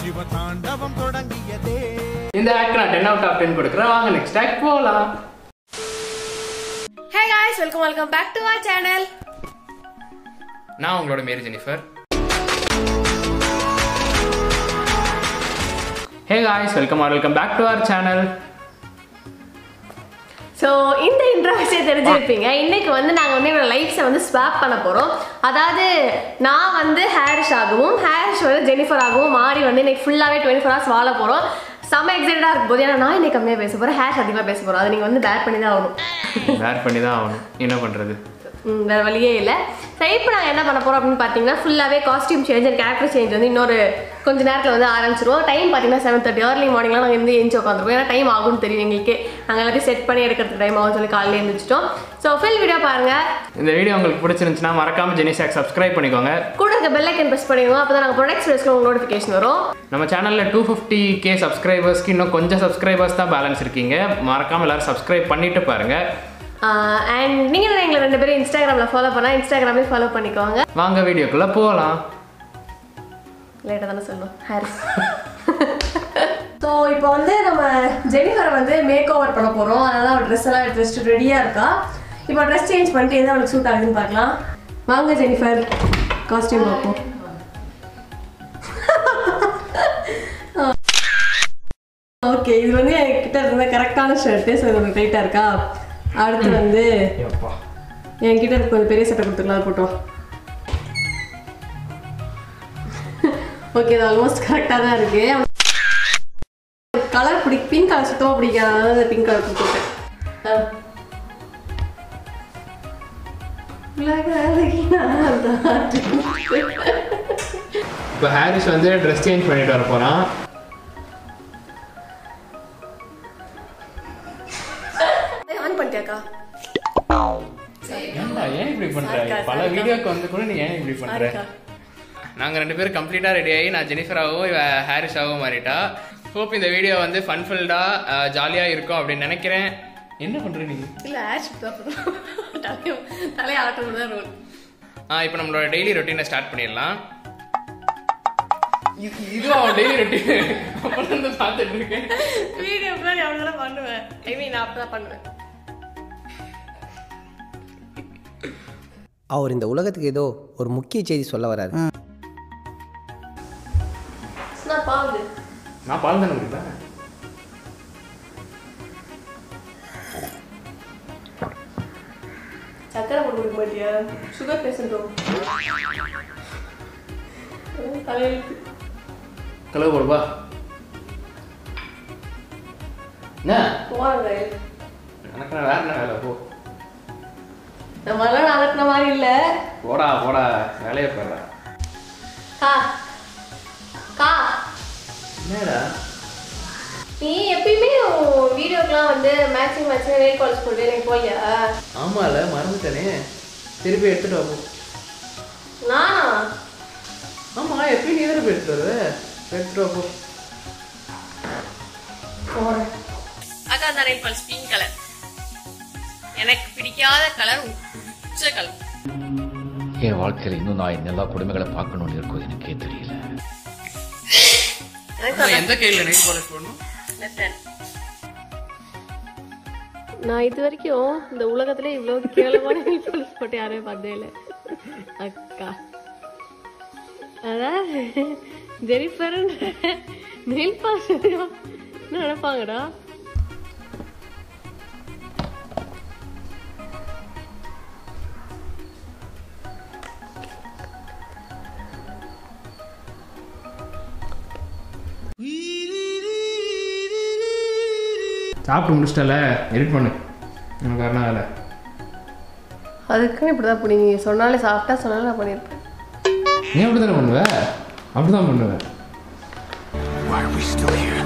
சிவ தாண்டவம் தொடங்கியதே இந்த ஆக்ட் நான் டென் அவுட் ஆஃப் டென் கொடுக்குறேன் வாங்க நெக்ஸ்ட் ஆக்ட் போகலாம் hey guys welcome welcome back to our channel நான் உங்களோட Mary Jennifer hey guys welcome our welcome back to our channel so இந்த இன்ட்ரோஸே தெரிஞ்சிருப்பீங்க இன்னைக்கு வந்து நாங்கள் வந்து என்னோட லைஃப்ஸை வந்து ஸ்வாப் பண்ண போகிறோம் அதாவது நான் வந்து ஹேரிஷ் ஆகவும் ஹேரிஷ் வந்து ஜெனிஃபர் ஆகவும் மாறி வந்து இன்னைக்கு ஃபுல்லாகவே டுவெண்ட்டி ஃபோர் ஹவர்ஸ் வாழ போகிறோம் செம்ம எக்ஸைட்டடாக இருக்கும் போது ஏன்னா நான் இன்னைக்கு கம்மியாக பேச போகிறேன் ஹேஷ் அதிகமாக பேச போகிறோம் அதை நீங்கள் வந்து பேர் பண்ணி தான் ஆகணும் வேர் பண்ணி தான் ஆகணும் என்ன பண்ணுறது ம், வேற வழியே இல்லை சரி இப்போ நாங்கள் என்ன பண்ண போகிறோம் அப்படின்னு பார்த்தீங்கன்னா ஃபுல்லாகவே costume change and character change வந்து இன்னொரு கொஞ்ச நேரத்தில் வந்து ஆரம்பிச்சிருவோம் டைம் பார்த்தீங்கன்னா செவன் தேர்ட்டி ஏர்லி மார்னிங்லாம் நாங்கள் வந்து எழுந்து உட்காந்துருக்கோம் ஏன்னா டைம் ஆகும்னு தெரியும் எங்களுக்கு நாங்கள் எல்லாத்தையும் செட் பண்ணி எடுக்கிறதுக்கு டைம் ஆகும்னு சொல்லி காலையில் எழுந்திரிச்சிட்டோம் ஸோ ஃபுல் வீடியோ பாருங்கள் இந்த வீடியோ உங்களுக்கு பிடிச்சிருந்துச்சுன்னா மறக்காம ஜெனிசாக் சப்ஸ்கிரைப் பண்ணிக்கோங்க கூட இருக்க பெல் ஐக்கன் ப்ரெஸ் பண்ணிடுவோம் அப்போ தான் நாங்கள் ப்ரொடக்ட்ஸ் வீடியோஸ்க்கு உங்களுக்கு நோட்டிஃபிகேஷன் வரும் நம்ம சேனலில் டூ ஃபிஃப்டி கே சப்ஸ்கிரைபர்ஸ்க்கு இன்னும் கொஞ்சம் சப்ஸ்கிரைபர்ஸ் தான் பேலன்ஸ் இருக்கீங்க மறக்காம எல்லாரும் சப்ஸ்கிரைப் பண்ணிட்டு பாருங்க அண்ட் நீங்கள் எங்களை ரெண்டு பேரும் இன்ஸ்டாகிராமில் ஃபாலோ பண்ணால் இன்ஸ்டாகிராம்லேயும் ஃபாலோ பண்ணிக்கோங்க வாங்க வீடியோக்குள்ள போகலாம் லேட்டாக தானே சொல்லணும் ஹாரிஸ் ஸோ இப்போ வந்து நம்ம ஜெனிஃபரை வந்து மேக் ஓவர் பண்ண போகிறோம் அதனால அவள் ட்ரெஸ் எல்லாம் எடுத்து வச்சுட்டு ரெடியாக இருக்கா இப்போ ட்ரெஸ் சேஞ்ச் பண்ணிட்டு எது அவளுக்கு சூட் ஆகுதுன்னு பார்க்கலாம் வாங்க ஜெனிஃபர் காஸ்டியூம் பார்ப்போம் ஓகே இது வந்து என்கிட்ட இருந்த கரெக்டான ஷர்ட்டு ஸோ இது டைட்டாக இருக்கா அடுத்து வந்து என்கிட்ட இருக்க கொஞ்சம் பெரிய சட்டை கொடுத்துக்கலாம் போட்டோம் ஓகே இது ஆல்மோஸ்ட் கரெக்டாக தான் இருக்கு கலர் பிடி பிங்க் கலர் சுத்தமாக பிடிக்காது அதனால பிங்க் கலர் கொடுத்துட்டேன் ஆ. உலக அழகினா தான். இப்போ ஹாரிஸ் வந்து ட்ரெஸ் சேஞ்ச் பண்ணிட்டு வர போகிறான் ஏய், ஆன் பண்ணிட்டியாக்கா ஏன்டா ஏன் இப்படி பண்ற பல வீடியோக்கு வந்து கூட நீ ஏன் இப்படி பண்ற சாரிக்கா. நாங்க ரெண்டு பேரும் கம்ப்ளீட்டா ரெடி ஆகி நான் ஜெனிஃபராகவும் இவ ஹாரிஸாகவும் மாறிட்டா ஹோப் இந்த வீடியோ வந்து ஃபன்ஃபில்டா ஜாலியா இருக்கும் அப்படின்னு நினைக்கிறேன் என்ன பண்ற நீ இல்ல ஆஷ் தான் தலையை தலையை ஆட்டம் தான் ரோல் இப்போ நம்மளோட டெய்லி ரொட்டீனை ஸ்டார்ட் பண்ணிடலாம் இது இதுவும் டெய்லி ரொட்டீன் அப்புறம் இருந்து பார்த்துட்டு இருக்கேன் வீடியோ முன்னாடி அப்படி தான் பண்ணுவேன் ஐ மீன் நான் அப்படி தான் பண்ணுவேன் அவர் இந்த உலகத்துக்கு ஏதோ ஒரு முக்கிய செய்தி சொல்ல வராரு நான் பாவுது நான் பால் தானே குடிப்பேன் சக்கரை போட்டு கொடுக்க மாட்டியா சுகர் பேஷண்ட்டோ தலையெழுத்து கலவு போடுப்பா என்ன போறாங்க எனக்கு நான் வேற என்ன வேலை போ நம்மளாம் நடக்கிற மாதிரி இல்லை போடா போடா வேலையை போடுறா கா கா என்னடா நீ எப்பயுமே வீடியோக்கெலாம் வந்து மேட்சிங் மேட்சிங் நெயில் பாலிஷ் போட்டு எனக்கு போய்யா ஆமால மறந்துட்டேனே திருப்பி எடுத்துட்டு வா போ. நானா ஆமா எப்பயும் நீ தானே போய் எடுத்துட்டு வருவ எடுத்துட்டு வா போ போகிறேன் அக்கா அந்த நெயில் பாலிஷ் பிங்க் கலர் எனக்கு பிடிக்காத கலர் உச்ச கலர் என் வாழ்க்கையில் இன்னும் நான் இந்த எல்லா கொடுமைகளை பார்க்கணும்னு இருக்கும் எனக்கே தெரியல எனக்கு எந்த கையில் நெயில் பாலிஷ் போடணும் left hand. நான் இது வரைக்கும் இந்த உலகத்துல இவ்வளவு கேவலமான நெயில் பாலிஷ் போட்டு யாரையும் பார்த்ததே இல்லை அக்கா அதாவது ஜெனிஃபர் நெயில் பாலிஷ் என்ன நினைப்பாங்கடா சாப்பிட்டு முடிச்சிட்டல எடிட் பண்ணு எனக்கு வரணும் வேலை அதுக்குன்னு இப்படிதான் இப்படி நீ சொன்னாலே சாப்பிட்டா சொன்னாலும் நான் பண்ணியிருப்பேன் நீ அப்படி தானே பண்ணுவ அப்படி தான் பண்ணுவேன் Why are we still here?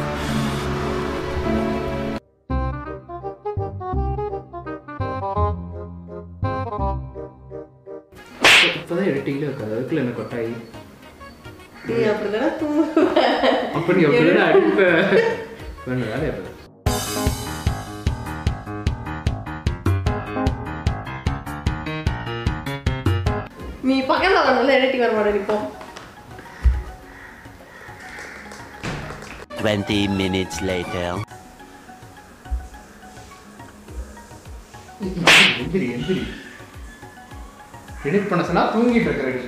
இப்போதான் எடிட்டிங்கில் இருக்காது அதுக்குள்ள என்ன கொட்டாயி நீ அப்படிதானே தூங்க அப்படி அப்படி அடிப்ப வேணும் வேலையை பாரு. நீ பக்கத்துல வரணும்ல எடிட்டிங் வர மாட்டேன் இப்போ 20 minutes later. எந்திரி எந்திரி எடிட் பண்ண சொன்னா தூங்கிட்டு இருக்கிற நீ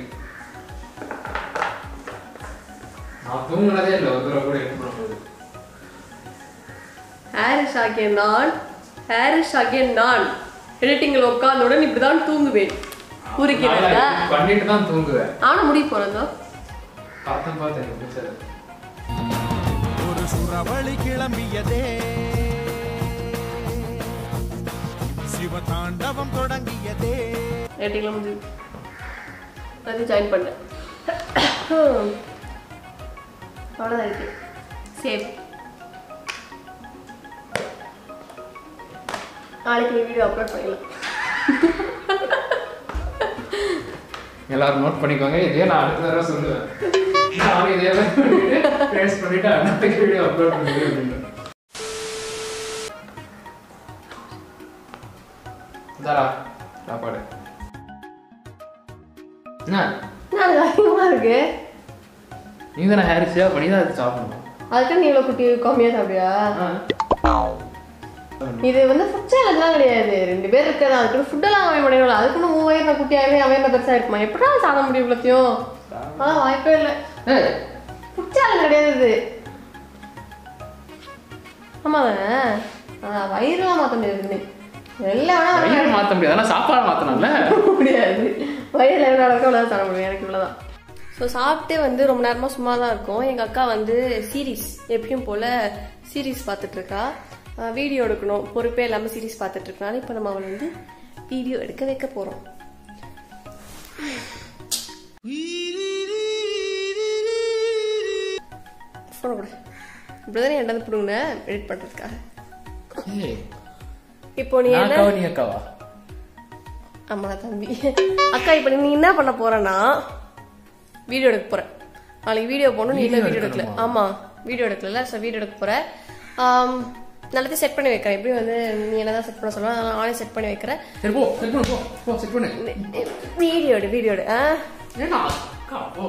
நான் தூங்குனதே இல்லை ஒரு தடவை கூட எடிட் பண்ணும்போது ஹாரிஸ் ஆகிய நான் ஹாரிஸ் ஆகிய நான் எடிட்டிங்கில் உட்கார்ந்தவுடன் இப்படி தான் தூங்குவேன் குறிக்கிறதா நல்லா edit பண்ணிட்டு தான் தூங்குவேன் நானும் முடிய போகிறதோ பார்த்தேன் பார்த்தேன் எனக்கு பிடிச்சது ஒரு சுறவழி கிளம்பியதே சிவதாண்டவம் தொடங்கியதே எடிட்டிங்கில் முடிஞ்சு அது ஜாயின் பண்ணேன் அவ்வளோதான் இருக்கு சேவ் நாளைக்கு நீ வீடியோ அப்லோட் பண்ணிடலாம் எல்லாரும் நோட் பண்ணிக்கோங்க இதே நான் அடுத்த தடவை சொல்லுவேன் நானும் இதே பேஸ் பண்ணிட்டு அடுத்த வீடியோ அப்லோட் பண்ணுவேன் அப்படின்னு இதாடா சாப்பாடு என்ன நான் அதிகமாக இருக்கு நீ தானே ஹேரிஸியா பண்ணி தான் அது சாப்பிடணும் அதுக்கு நீ இவ்வளோ குட்டி கம்மியாக சாப்பிடுயா இது வந்து ஃபுட் சேலஞ்ச்லாம் கிடையாது ரெண்டு பேர் இருக்கிறது அதுக்கு ஃபுட்டெல்லாம் அவன் பண்ணிடல அதுக்குன்னு உன் வயிறு நான் குட்டியாகவே அவன் என்ன பெருசாக இருக்குமா எப்படா சாப்பிட முடியும் இவ்வளோத்தையும் ஆ வாய்ப்பே இல்லை ஏய் ஃபுட் சேலஞ்ச் கிடையாது இது ஆமாம் தானே அதான் வயிறுலாம் மாற்ற முடியாது எல்லாம் வேணா வயிறு மாற்ற முடியாது ஆனால் சாப்பாடு மாற்றணும்ல முடியாது வயிறில் என்ன நடக்கோ அவ்வளோதான் சாப்பிட முடியும் எனக்கு இவ்வளோதான் ஸோ சாப்பிட்டு வந்து ரொம்ப நேரமாக சும்மா தான் இருக்கும் எங்கள் அக்கா வந்து சீரீஸ் எப்பயும் போல் சீரீஸ் பார்த்துட்ருக்கா வீடியோ எடுக்கணும் பொறுப்பே இல்லாமல் சீரீஸ் பார்த்துட்ருக்கனால இப்போ நம்ம அவளை வந்து வீடியோ எடுக்க வைக்க போகிறோம் ஃபோனை கொடு இப்படி தானே என்கிட்ட வந்து பிடுங்க எடிட் பண்ணுறதுக்காக ஏய் இப்போ நீ நான் என்ன அக்காவா, நீ அக்காவா ஆமா தம்பி அக்கா இப்போ நீ என்ன பண்ண போறேன்னா வீடியோ எடுக்க போற நாளைக்கு வீடியோ போகணும் நீ இன்னும் வீடியோ எடுக்கல ஆமா வீடியோ எடுக்கல ஸோ வீடியோ எடுக்க போற ஆம், நல்லதே செட் பண்ணி வைக்கிறேன் எப்படி வந்து நீ என்னதான் செட் பண்ண சொல்லலாம் அதனால நானே செட் பண்ணி வைக்கிறேன் சரி போ செட் பண்ணு போ போ செட் பண்ணு வீடியோ எடு வீடியோ எடு ஆ ஏன்னா அக்கா போ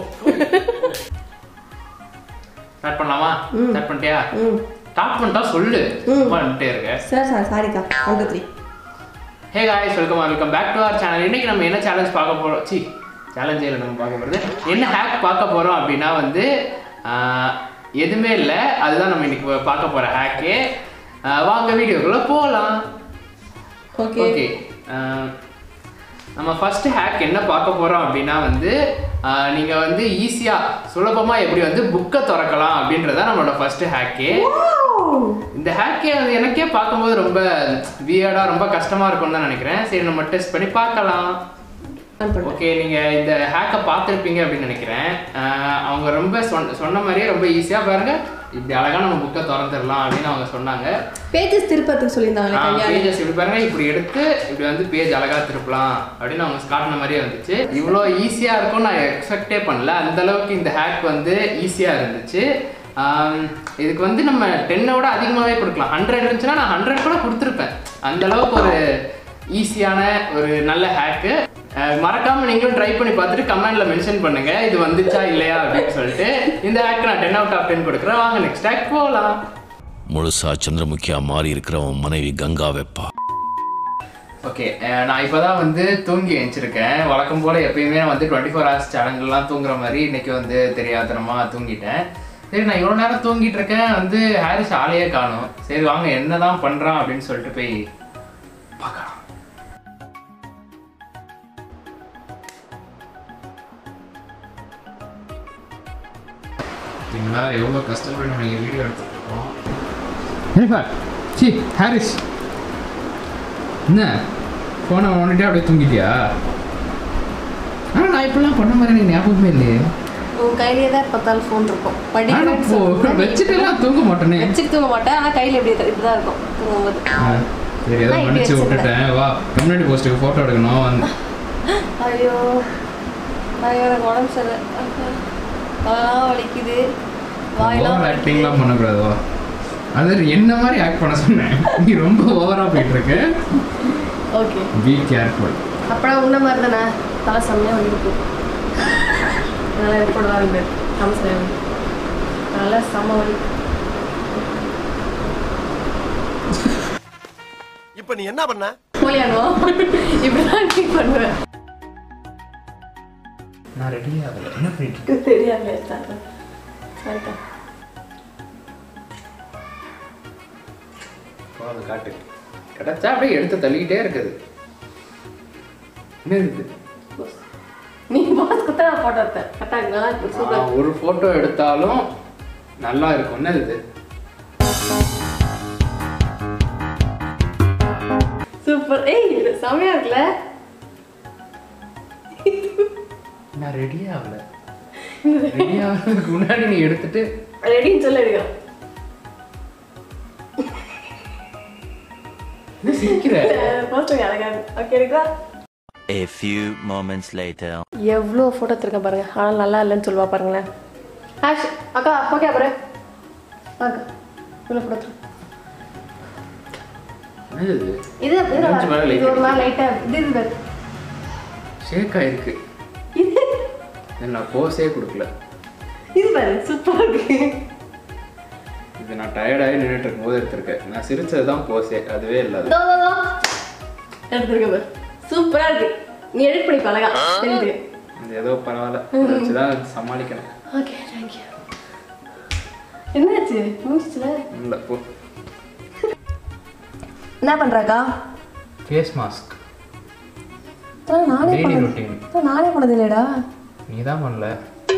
ஸ்டார்ட் பண்ணலாமா ஸ்டார்ட் பண்ணிட்டியா ஸ்டார்ட் பண்ணிட்டா சொல்லு சும்மா நின்னுட்டே இருக்க சார் சார் சாரிக்கா one two three hey guys welcome welcome back to our channel இன்னைக்கு நம்ம என்ன சேலஞ்ச் பார்க்க போறோம் சி சேலஞ்சே இல்லை நம்ம பார்க்க போகிறது என்ன ஹேக் பார்க்க போறோம் அப்படின்னா வந்து ஆஹ், எதுவுமே இல்லை அதுதான் நம்ம இன்னைக்கு பார்க்க போற ஹேக்கு வாங்க வீடியோக்குள்ள போகலாம் ஓகே ஓகே நம்ம ஃபர்ஸ்ட் ஹேக் என்ன பார்க்க போறோம் அப்படின்னா வந்து ஆஹ், நீங்க வந்து ஈஸியா சுலபமா எப்படி வந்து புக்கை திறக்கலாம் அப்படின்றத நம்மளோட ஃபர்ஸ்ட் ஹேக்கே இந்த ஹேக்கே வந்து எனக்கே பார்க்கும்போது ரொம்ப வியர்டா ரொம்ப கஷ்டமா இருக்கும்னு தான் நினைக்கிறேன் சரி நம்ம டெஸ்ட் பண்ணி பார்க்கலாம் ஓகே நீங்க இந்த ஹேக்கை பார்த்துருப்பீங்க அப்படின்னு நினைக்கிறேன் ஆஹ், அவங்க ரொம்ப சொன்ன சொன்ன மாதிரியே ரொம்ப ஈஸியா பாருங்க இப்படி அழகா நம்ம புக்கை திறந்துடலாம் அப்படின்னு அவங்க சொன்னாங்க பேஜஸ் திருப்பத்துக்கு சொல்லியிருந்தாங்களே கையால் பேஜஸ் இப்படி பாருங்க இப்படி எடுத்து இப்படி வந்து பேஜ் அழகா திருப்பலாம் அப்படின்னு அவங்க காட்டின மாதிரியே வந்துச்சு இவ்வளோ ஈஸியா இருக்கும் நான் எக்ஸ்பெக்டே பண்ணல அந்த அளவுக்கு இந்த ஹேக் வந்து ஈஸியா இருந்துச்சு ஆம், இதுக்கு வந்து நம்ம டென்னை விட அதிகமாகவே கொடுக்கலாம் ஹண்ட்ரட் இருந்துச்சுன்னா நான் ஹண்ட்ரட் கூட கொடுத்துருப்பேன் அந்த அளவுக்கு ஒரு ஈஸியான ஒரு நல்ல ஹேக்கு மறக்காம நீங்களும் ட்ரை பண்ணி பார்த்துட்டு கமெண்ட்ல மென்ஷன் பண்ணுங்க இது வந்துச்சா இல்லையா அப்படின்னு சொல்லிட்டு இந்த ஹேக் நான் டென் அவுட் ஆஃப் டென் கொடுக்குறேன் வாங்க நெக்ஸ்ட் ஹேக் போகலாம் முழுசா சந்திரமுகியா மாறி இருக்கிறவன் மனைவி கங்கா வெப்பா ஓகே நான் இப்போதான் வந்து தூங்கி எழுந்திருக்கேன் வழக்கம் போல் எப்பயுமே நான் வந்து டுவெண்ட்டி ஃபோர் ஹவர்ஸ் சேனல்லாம் தூங்குற மாதிரி இன்னைக்கு வந்து தெரியாதனமா தூங்கிட்டேன் சரி நான் இவ்வளோ நேரம் தூங்கிட்டு இருக்கேன் வந்து ஹாரிஸ் ஆளையே காணும் சரி வாங்க என்னதான் பண்றான் அப்படின்னு சொல்லிட்டு போய் பார்க்கலாம் பார்த்தீங்களா எவ்வளோ கஷ்டப்பட்டு நம்ம இங்கே வீடியோ எடுத்துட்டு இருக்கோம் ஜெனிஃபர் சி ஹாரிஸ் என்ன ஃபோனை ஒன்றுட்டே அப்படியே தூங்கிட்டியா ஆனால் நான் இப்படிலாம் பண்ண மாதிரி எனக்கு ஞாபகமே இல்லையே உன் கையிலே தான் பார்த்தாலும் ஃபோன் இருக்கும் ஆனால் இப்போ வச்சுட்டுலாம் தூங்க மாட்டேனே வச்சுட்டு தூங்க மாட்டேன் ஆனால் கையில் இப்படி இப்படி தான் இருக்கும் தூங்கும்போது ஆ, சரி ஏதோ நான் இப்படி மன்னிச்சு வச்சிருந்தேன். விட்டுட்டேன் வா கம்யூனிட்டி போஸ்ட்டுக்கு ஃபோட்டோ எடுக்கணும் வந்து ஐயோ ஐயோ எனக்கு உடம்பு சரியில்லை அதெல்லாம் வலிக்குது வாயெல்லாம் ஓவர் வலிக்குது ஆக்டிங்லாம் பண்ணக்கூடாது வா அது என்ன மாதிரி ஆக்ட் பண்ண சொன்னேன் நீ ரொம்ப ஓவராக போயிட்டு இருக்கு ஓகே பி கேர்ஃபுல் அப்புறம் உன்ன மாதிரி தானே தலை செம்மையாக வலிக்கு நல்லா ரிப்போர்ட் தான் இருக்கு தலை சரியாக நல்லா செம்ம வலி இப்ப நீ என்ன பண்ண போலியானோ இப்படிதான் நீ பண்ணுவேன் நான் ரெடி ஆகல என்ன பண்ணிட்டு தெரியாம சரிக்கா அது காட்டு கிடைச்சா அப்படியே எடுத்து தள்ளிக்கிட்டே இருக்குது என்ன இது நீ பாஸ் குத்த நான் போட்டோ எடுத்தேன் கரெக்டாங்களா சூப்பர் நான் ஒரு போட்டோ எடுத்தாலும் நல்லா இருக்கும் என்ன இது சூப்பர் ஏய் இது செமையா இருக்குல்ல நான் ரெடி ஆகல ரெடி ஆகிறதுக்கு முன்னாடி நீ எடுத்துட்டு ரெடின்னு சொல்ல எடுக்கிறேன் என்ன சிரிக்கிற போஸ்ட் அழகா ஓகே இருக்கா A few moments later. எவ்வளோ ஃபோட்டோ எடுத்திருக்கேன் பாருங்க ஆனால் நல்லா இல்லைன்னு சொல்லுவா பாருங்களேன் ஆஷ் அக்கா ஓகே பாரு அக்கா இவ்வளோ ஃபோட்டோ எடுத்துருக்கேன் என்னது இது இது இது நல்லா கொஞ்சம் மேல இருக்கு. light இது ஒரு மாதிரி லைட்டாக இது இது பாரு. ஷேக் ஆயிருக்கு இது இது நான் போஸே கொடுக்கல இது பாரு சூப்பராக இருக்கு இது நான் டயர்டாகி நின்றுட்டு இருக்கும்போது எடுத்திருக்கேன் நான் சிரிச்சது தான் போஸே அதுவே இல்லாது தோ, தோ, தோ. எடுத்திருக்கேன் பாரு சூப்பராக இருக்கு நீ எடிட் பண்ணி அழகா தெரியுது இது ஏதோ பரவாயில்ல இதை வச்சு தான் சமாளிக்கணும் ஓகே தேங்க்யூ என்னாச்சு முடிச்சுல இல்லை போ என்ன பண்ணுறாக்கா ஃபேஸ் மாஸ்க் நானே டெய்லி பண்ணது ரொட்டீன் அதான் நானே பண்ணது இல்லையடா நீ தான் பண்ணல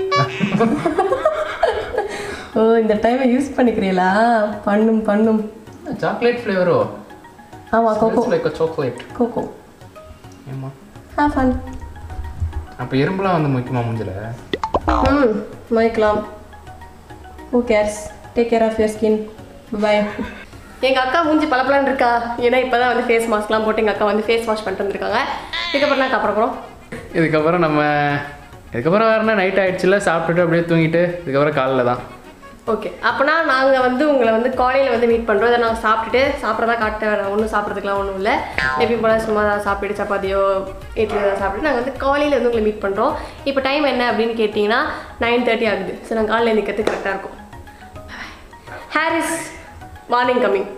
ஓ இந்த டைமை யூஸ் பண்ணிக்கிறீங்களா பண்ணும் பண்ணும் சாக்லேட் ஃப்ளேவரோ ஆமாம் கோகோ லைக் சாக்லேட் கோகோ ஏமா ஹேவ் ஃபன் அப்போ எறும்புலாம் வந்து முக்கியமா முடிஞ்சல ம் மயக்கலாம் who cares take care of your skin bye எங்கள் அக்கா மூஞ்சி பளபளன்னு இருக்கா ஏன்னா இப்போ தான் வந்து ஃபேஸ் மாஸ்க்லாம் போட்டு எங்கள் அக்கா வந்து ஃபேஸ் வாஷ் பண்ணிட்டு வந்திருக்காங்க இதுக்கப்புறம் நான் அப்புறம் போகிறோம் இதுக்கப்புறம் நம்ம இதுக்கப்புறம் வேறு நைட் ஆயிடுச்சுல சாப்பிட்டுட்டு அப்படியே தூங்கிட்டு இதுக்கப்புறம் காலைல தான் ஓகே அப்போனா நாங்கள் வந்து உங்களை வந்து காலையில் வந்து மீட் பண்ணுறோம் இதை நாங்கள் சாப்பிட்டுட்டு சாப்பிட்றதா காட்ட வேணாம் ஒன்றும் சாப்பிட்றதுக்குலாம் ஒன்றும் இல்லை எப்பயும் போல சும்மா தான் சாப்பிட்டு சப்பாத்தியோ இட்லி தான் சாப்பிட்டு நாங்கள் வந்து காலையில் வந்து உங்களை மீட் பண்ணுறோம் இப்போ டைம் என்ன அப்படின்னு கேட்டிங்கன்னா நைன் தேர்ட்டி ஆகுது ஸோ நாங்கள் காலையில் நிற்கிறது கரெக்டாக இருக்கும் Haris morning coming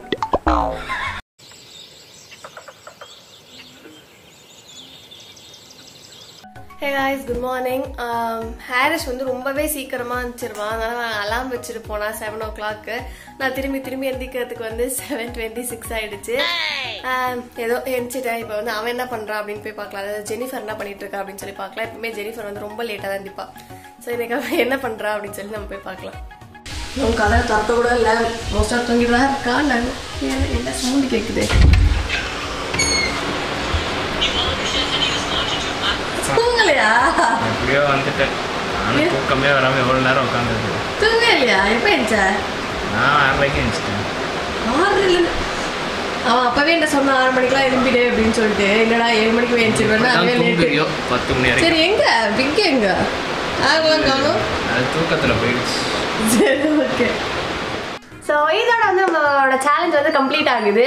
hey guys good morning Haris வந்து ரொம்பவே சீக்கிரமாக இருந்துச்சிருவான் அதனால் நான் அலாம் வச்சுட்டு போனால் செவன் ஓ கிளாக்கு நான் திரும்பி திரும்பி எந்திக்கிறதுக்கு வந்து செவன் டுவெண்ட்டி சிக்ஸ் ஆயிடுச்சு Um, ஏதோ எந்திச்சிட்டேன் இப்போ வந்து அவன் என்ன பண்ணுறான் அப்படின்னு போய் பார்க்கலாம் அதாவது ஜெனிஃபர் என்ன பண்ணிட்டு இருக்கா அப்படின்னு சொல்லி பார்க்கலாம் எப்பவுமே ஜெனிஃபர் வந்து ரொம்ப லேட்டாக தான் இருந்திப்பா ஸோ இன்னைக்கு அவன் என்ன பண்ணுறா அப்படின்னு சொல்லி நம்ம போய் பார்க்கலாம் உன் கதை தத்த கூட இல்லை மோஸ்ட்டாக தூங்கிட்டு தான் இருக்கா நான் என்ன சவுண்டு கேட்குது தூங்கலையா எப்படியோ வந்துட்டேன் நானும் தூக்கமே வராமல் எவ்வளோ நேரம் உட்காந்துருக்கு தூங்கலையா எப்போ எழுந்தா நான் ஆறரைக்கு எழுந்துச்சிட்டேன் ஆறு அவன் அப்பவே என்ன சொன்ன ஆறு மணிக்கெல்லாம் எழும்பிடு அப்படின்னு சொல்லிட்டு இல்லடா ஏழு மணிக்கு போய் எழுந்திருவேன் அதுவே லேட்டு தூங்குறியோ பத்து மணி வரைக்கும் சரி எங்க பிக் எங்க ஆகலாம் காணும் அது தூக்கத்தில் போயிடுச்சு சரி ஓகே ஸோ இதோட வந்து நம்மளோட சேலஞ்ச் வந்து கம்ப்ளீட் ஆகுது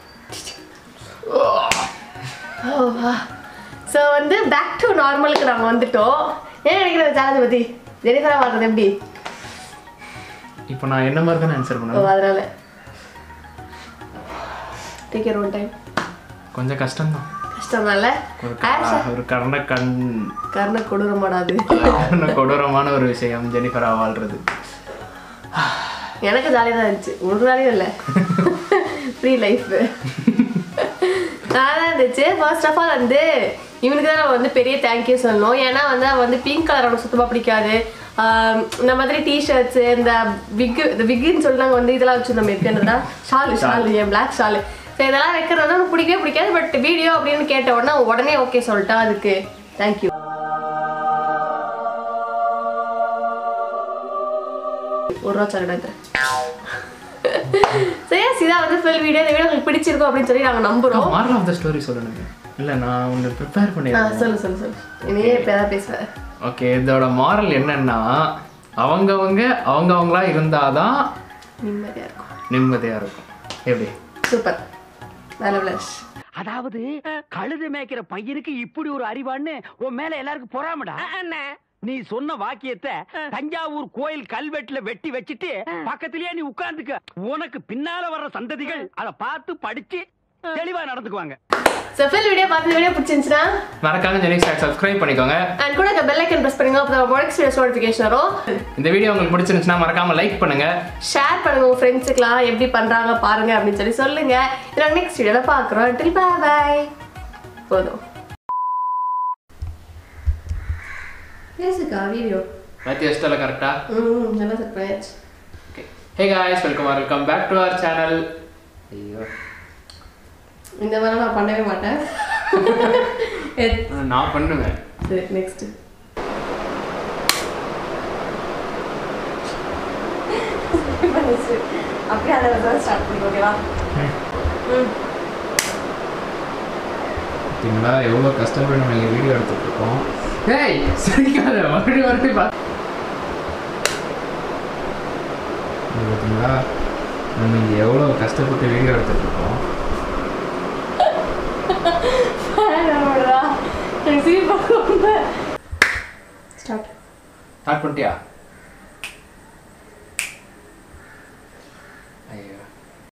ஸோ வந்து பேக் டு நார்மலுக்கு நம்ம வந்துட்டோம் ஏன் நினைக்கிற சேலஞ்ச் பற்றி ஜெனிஃபரா வாழ்றது எப்படி இப்போ நான் என்ன மாதிரி தானே ஆன்சர் ஓ பண்ணேன் அதனால டேக் கேர் ஒன் டைம் கொஞ்சம் கஷ்டம்தான் கஷ்டம் இல்ல ஒரு க- ஒரு கர்ண கண் கர்ண கொடூரமாடாது கர்ண கொடூரமான ஒரு விஷயம் ஜெனிஃபரா வாழ்றது எனக்கு ஜாலியாக தான் இருந்துச்சு ஒரு ஜாலியும் இல்லை ஃப்ரீ லைஃப் நல்லா இருந்துச்சு ஃபர்ஸ்ட் ஆஃப் ஆல் வந்து இவனுக்கு தான் நம்ம வந்து பெரிய தேங்க்யூ சொல்லணும் ஏன்னா வந்து அவன் வந்து பிங்க் கலர் அவனுக்கு சுத்தமாக பிடிக்காது ஆம், இந்த மாதிரி டிஷர்ட்ஸு இந்த விக்கு இந்த விக்குன்னு சொல்லி நாங்கள் வந்து இதெல்லாம் வச்சுருந்தோம் இருக்கு என்னடா ஷாலு ஷாலு என் பிளாக் ஷாலு ஸோ இதெல்லாம் வைக்கிறது வந்து அவனுக்கு பிடிக்கவே பிடிக்காது பட் வீடியோ அப்படின்னு கேட்ட உடனே அவன் உடனே ஓகே சொல்லிட்டான் அதுக்கு தேங்க்யூ ஒரு ரூபா சாக்லேட் சரி இதான் வந்து ஃபுல் வீடியோ இந்த வீடியோ உங்களுக்கு பிடிச்சிருக்கும் அப்படின்னு சொல்லி நாங்கள் நம்புறோம் மாரல் ஆஃப் த ஸ்டோரி சொல்லணுங்க இல்லை நான் ஒன்று ப்ரிப்பேர் ஆ, பண்ணியிருக்கேன் சொல்லு சொல்லு சொல்லு இனியே இப்போ எதாவது பேசுவேன் ஓகே இதோட மாரல் என்னன்னா அவங்கவங்க அவங்கவங்களா இருந்தாதான் நிம்மதியாக இருக்கும் நிம்மதியாக இருக்கும் எப்படி சூப்பர் வேலை பிளஸ் அதாவது கழுது மேய்க்கிற பையனுக்கு இப்படி ஒரு அறிவான்னு உன் மேல எல்லாருக்கும் பொறாமடா நீ சொன்ன வாக்கியத்தை தஞ்சாவூர் கோயில் கல்வெட்டுல வெட்டி வச்சிட்டு பக்கத்திலேயே நீ உட்கார்ந்துக்க உனக்கு பின்னால வர்ற சந்ததிகள் அத பார்த்து படிச்சு தெளிவா நடந்துக்குவாங்க ஸோ ஃபில் வீடியோ பார்த்து வீடியோ பிடிச்சிருந்துச்சுன்னா மறக்காம ஜெனிக்ஸ் சப்ஸ்கிரைப் பண்ணிக்கோங்க அண்ட் கூட பெல் ஐக்கன் ப்ரெஸ் பண்ணுங்க அப்போ தான் ப்ராடக்ட்ஸ் வீடியோஸ் நோட்டிஃபிகேஷன் வரும் இந்த வீடியோ உங்களுக்கு பிடிச்சிருந்துச்சுன்னா மறக்காம லைக் பண்ணுங்க ஷேர் பண்ணுங்க உங்க ஃப்ரெண்ட்ஸுக்குலாம் எப்படி பண்றாங்க பாருங்க அப்படின்னு சொல்லி சொல்லுங்க நாங்கள் நெக்ஸ்ட் வீடியோல பார்க்குறோம் டில் பாய் பாய் போதும் பேசுக்கா வீடியோ எல்லாத்தையும் வச்சிட்டல கரெக்டா ம் நல்லா செட் பண்ணியாச்சு hey guys welcome welcome back to our channel ஐயோ இந்த மாதிரி நான் பண்ணவே மாட்டேன் எத்- நான் பண்ணுவேன் சரி நெக்ஸ்ட் அப்படியே அதை தான் ஸ்டார்ட் பண்ணி ஓகேவா ம் பார்த்தீங்களா எவ்வளோ கஷ்டப்பட்டு நம்ம இங்கே வீடியோ எடுத்துட்டு இருக்கோம் ஏய் சரிக்காத மறுபடியும் மறுபடியும் பா இங்க பார்த்தீங்களா நம்ம இங்கே எவ்வளோ கஷ்டப்பட்டு வீடியோ எடுத்துட்டு இருக்கோம் ஸ்டார்ட் ஸ்டார்ட் பண்ணிட்டியா